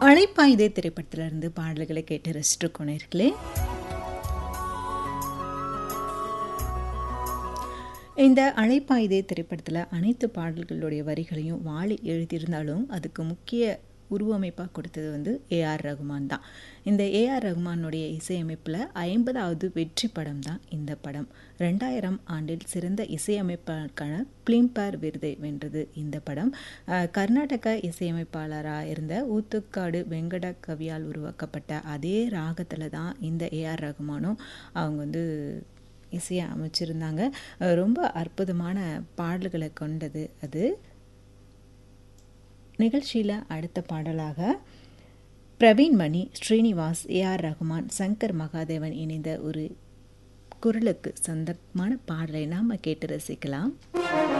அழைப்பாயுதே திரைப்படத்திலிருந்து பாடல்களை கேட்டு ரசிச்சிருக்கோம் நேர்களே இந்த அழைப்பாயுதே திரைப்படத்தில் அனைத்து பாடல்களுடைய வரிகளையும் வாலி எழுதியிருந்தாலும் அதுக்கு முக்கிய உருவமைப்பாக கொடுத்தது வந்து ஏஆர் ரகுமான் தான் இந்த ஏஆர் ரகுமானுடைய இசையமைப்பில் ஐம்பதாவது வெற்றி படம் தான் இந்த படம் ரெண்டாயிரம் ஆண்டில் சிறந்த இசையமைப்பாளருக்கான பிலிம்பேர் விருதை வென்றது இந்த படம் கர்நாடக இசையமைப்பாளராக இருந்த ஊத்துக்காடு வெங்கட கவியால் உருவாக்கப்பட்ட அதே ராகத்தில் தான் இந்த ஏஆர் ரகுமானும் அவங்க வந்து இசையை அமைச்சிருந்தாங்க ரொம்ப அற்புதமான பாடல்களை கொண்டது அது நிகழ்ச்சியில் அடுத்த பாடலாக பிரவீன் மணி ஸ்ரீனிவாஸ் ஏஆர் ரகுமான் சங்கர் மகாதேவன் இணைந்த ஒரு குரலுக்கு சொந்தமான பாடலை நாம் கேட்டு ரசிக்கலாம்